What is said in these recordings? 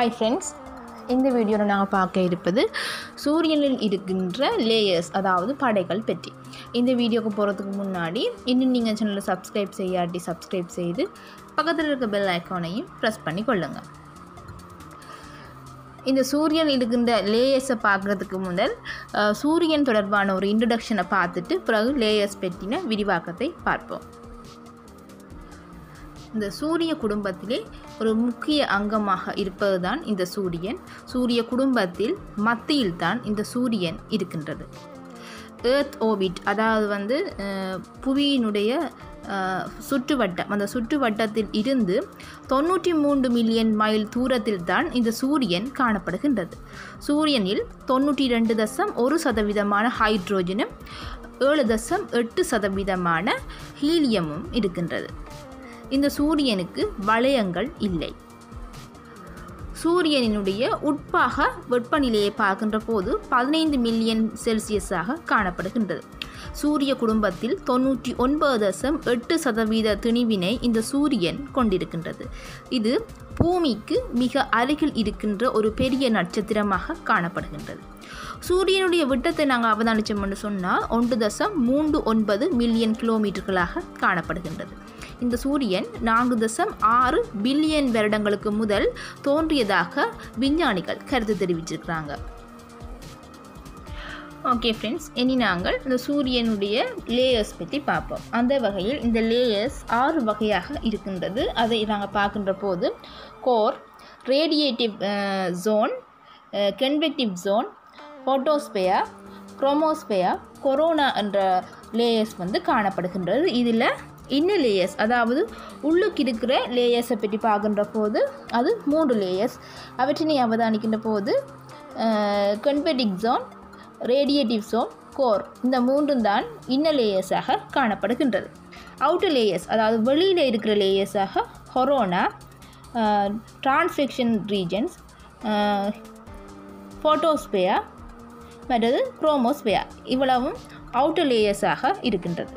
hi friends இந்த வீடியோவில் நாங்கள் பார்க்க இருப்பது சூரியனில் இருக்கின்ற லேயர்ஸ் அதாவது படைகள் பற்றி இந்த வீடியோக்கு போகிறதுக்கு முன்னாடி இன்னும் நீங்கள் சேனலை சப்ஸ்கிரைப் செய்யாட்டி சப்ஸ்கிரைப் செய்து பக்கத்தில் இருக்க பெல் ஐக்கானையும் ப்ரெஸ் பண்ணி கொள்ளுங்கள் இந்த சூரியன் இருக்கின்ற லேயர்ஸை பார்க்குறதுக்கு முதல் அஹ், சூரியன் தொடர்பான ஒரு இன்ட்ரடக்ஷனை பார்த்துட்டு பிறகு லேயர்ஸ் பற்றின விரிவாக்கத்தை பார்ப்போம் இந்த சூரிய குடும்பத்திலே ஒரு முக்கிய அங்கமாக இருப்பது தான் இந்த சூரியன் சூரிய குடும்பத்தில் மத்தியில் தான் இந்த சூரியன் இருக்கின்றது ஏர்த் ஓபிட் அதாவது வந்து அஹ், புவியினுடைய அஹ், சுற்றுவட்டம் அந்த சுற்றுவட்டத்தில் இருந்து தொண்ணூற்றி மூன்று மில்லியன் மைல் தூரத்தில் தான் இந்த சூரியன் காணப்படுகின்றது சூரியனில் தொண்ணூற்றி ரெண்டு தசம் ஒரு சதவீதமான ஹைட்ரோஜனும் ஏழு தசம் எட்டு சதவீதமான ஹீலியமும் இருக்கின்றது இந்த சூரியனுக்கு வளையங்கள் இல்லை சூரியனினுடைய உட்பாக வெப்பநிலையை பார்க்கின்ற போது பதினைந்து மில்லியன் செல்சியஸாக காணப்படுகின்றது சூரிய குடும்பத்தில் தொண்ணூற்றி ஒன்பது தசம் எட்டு சதவீத திணிவினை இந்த சூரியன் கொண்டிருக்கின்றது இது பூமிக்கு மிக அருகில் இருக்கின்ற ஒரு பெரிய நட்சத்திரமாக காணப்படுகின்றது சூரியனுடைய விட்டத்தை நாங்கள் அவதானிச்சோம்னு சொன்னால் ஒன்று தசம் மூன்று ஒன்பது மில்லியன் கிலோமீட்டர்களாக காணப்படுகின்றது இந்த சூரியன் நான்கு தசம் ஆறு பில்லியன் வருடங்களுக்கு முதல் தோன்றியதாக விஞ்ஞானிகள் கருத்து தெரிவிச்சிருக்கிறாங்க ஓகே ஃப்ரெண்ட்ஸ் இனி நாங்கள் இந்த சூரியனுடைய லேயர்ஸ் பற்றி பார்ப்போம் அந்த வகையில் இந்த லேயர்ஸ் ஆறு வகையாக இருக்கின்றது அதை நாங்கள் பார்க்கின்ற போது core radiative zone convective zone photosphere chromosphere corona என்ற லேயர்ஸ் வந்து காணப்படுகின்றது இதில் இன்னர் லேயர்ஸ் அதாவது உள்ளுக்கு இருக்கிற லேயர்ஸை பற்றி பார்க்கின்ற போது அது மூன்று லேயர்ஸ் அவற்றினை அவதானிக்கின்ற போது convective zone radiative zone core இந்த மூன்றும் தான் இன்னர் லேயர்ஸாக காணப்படுகின்றது அவுட்டர் லேயர்ஸ் அதாவது வெளியில் இருக்கிற லேயர்ஸாக கொரோனா டிரான்ஸ்ஃபெக்ஷன் ரீஜன்ஸ் ஃபோட்டோஸ்பெயா மற்றது குரோமோஸ்பெயா இவ்வளவும் அவுட்டர் லேயர்ஸாக இருக்கின்றது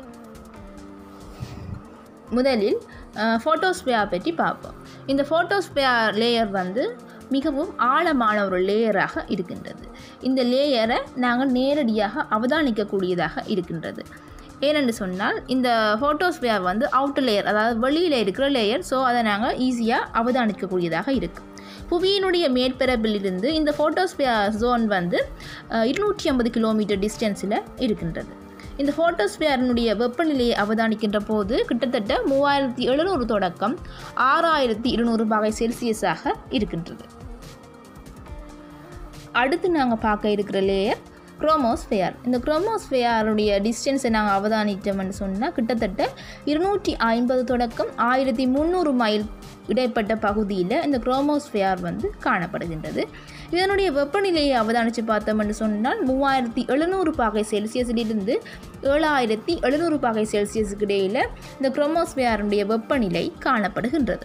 முதலில் ஃபோட்டோஸ்பியா பற்றி பார்ப்போம் இந்த ஃபோட்டோஸ்பியா லேயர் வந்து மிகவும் ஆழமான ஒரு லேயராக இருக்கின்றது இந்த லேயரை நாங்கள் நேரடியாக அவதானிக்கக்கூடியதாக இருக்கின்றது ஏனென்று சொன்னால் இந்த ஃபோட்டோஸ்பியர் வந்து அவுட்டர் லேயர் அதாவது வெளியில் இருக்கிற லேயர் ஸோ அதை நாங்கள் ஈஸியாக அவதானிக்கக்கூடியதாக இருக்குது புவியினுடைய மேற்பரப்பிலிருந்து இந்த ஃபோட்டோஸ்பியர் ஜோன் வந்து இருநூற்றி ஐம்பது கிலோமீட்டர் டிஸ்டன்ஸில் இருக்கின்றது இந்த ஃபோட்டோஸ்பியரினுடைய வெப்பநிலையை அவதானிக்கின்ற போது கிட்டத்தட்ட மூவாயிரத்தி எழுநூறு தொடக்கம் ஆறாயிரத்தி இருநூறு வகை செல்சியஸாக இருக்கின்றது அடுத்து நாங்கள் பார்க்க இருக்கிற லேயர் குரோமோஸ்ஃபேயர் இந்த குரோமோஸ்ஃபேயருடைய டிஸ்டன்ஸை நாங்கள் அவதானித்தோம்னு சொன்னால் கிட்டத்தட்ட இருநூற்றி ஐம்பது தொடக்கம் ஆயிரத்தி முந்நூறு மைல் இடைப்பட்ட பகுதியில் இந்த குரோமோஸ்ஃபேயர் வந்து காணப்படுகின்றது இதனுடைய வெப்பநிலையை அவதானித்து பார்த்தோம்னு சொன்னால் மூவாயிரத்தி எழுநூறு பாகை செல்சியஸிலிருந்து ஏழாயிரத்தி எழுநூறு பாகை செல்சியஸுக்கு இடையில் இந்த குரோமோஸ்ஃபேயருடைய வெப்பநிலை காணப்படுகின்றது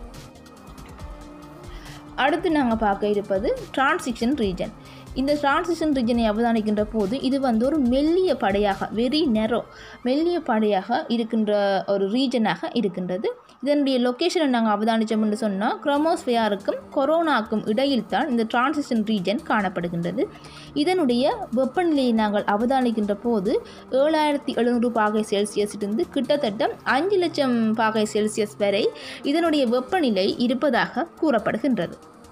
அடுத்து நாங்கள் பார்க்க இருப்பது டிரான்சிஷன் ரீஜன் இந்த டிரான்சிஷன் ரீஜனை அவதானிக்கின்ற போது இது வந்து ஒரு மெல்லிய படையாக வெரி நெரோ மெல்லிய படையாக இருக்கின்ற ஒரு ரீஜனாக இருக்கின்றது இதனுடைய லொக்கேஷனை நாங்கள் அவதானித்தோம்னு சொன்னால் குரோமோஸ்பியாருக்கும் கொரோனாக்கும் இடையில் தான் இந்த டிரான்சிஷன் ரீஜன் காணப்படுகின்றது இதனுடைய வெப்பநிலையை நாங்கள் அவதானிக்கின்ற போது ஏழாயிரத்தி எழுநூறு பாகை செல்சியஸிலிருந்து கிட்டத்தட்ட அஞ்சு லட்சம் பாகை செல்சியஸ் வரை இதனுடைய வெப்பநிலை இருப்பதாக கூறப்படுகின்றது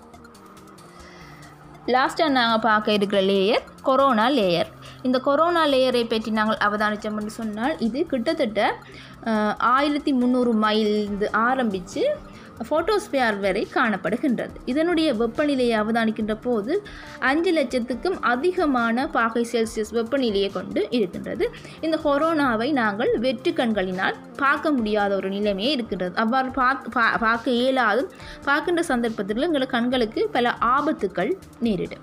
லாஸ்ட்டாக நாங்கள் பார்க்க இருக்கிற லேயர் கொரோனா லேயர் இந்த கொரோனா லேயரை பற்றி நாங்கள் அவதானித்தோம்னு சொன்னால் இது கிட்டத்தட்ட ஆயிரத்தி முந்நூறு மைலிருந்து ஆரம்பித்து ஃபோட்டோஸ்பியர் வரை காணப்படுகின்றது இதனுடைய வெப்பநிலையை அவதானிக்கின்ற போது அஞ்சு லட்சத்துக்கும் அதிகமான பாகை செல்சியஸ் வெப்பநிலையை கொண்டு இருக்கின்றது இந்த கொரோனாவை நாங்கள் வெற்று கண்களினால் பார்க்க முடியாத ஒரு நிலைமையே இருக்கின்றது அவ்வாறு பார்க்க பா பார்க்க இயலாது பார்க்கின்ற சந்தர்ப்பத்தில் எங்கள் கண்களுக்கு பல ஆபத்துக்கள் நேரிடும்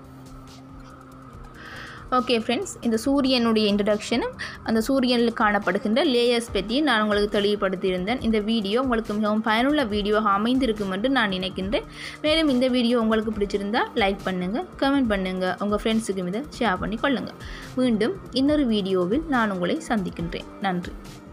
ஓகே ஃப்ரெண்ட்ஸ் இந்த சூரியனுடைய இன்ட்ரடக்ஷனும் அந்த சூரியனில் காணப்படுகின்ற லேயர்ஸ் பற்றி நான் உங்களுக்கு தெளிவுபடுத்தியிருந்தேன் இந்த வீடியோ உங்களுக்கு மிகவும் பயனுள்ள வீடியோவாக அமைந்திருக்கும் என்று நான் நினைக்கின்றேன் மேலும் இந்த வீடியோ உங்களுக்கு பிடிச்சிருந்தா லைக் பண்ணுங்கள் கமெண்ட் பண்ணுங்கள் உங்கள் ஃப்ரெண்ட்ஸுக்கும் இதை ஷேர் பண்ணி கொள்ளுங்கள் மீண்டும் இன்னொரு வீடியோவில் நான் உங்களை சந்திக்கின்றேன் நன்றி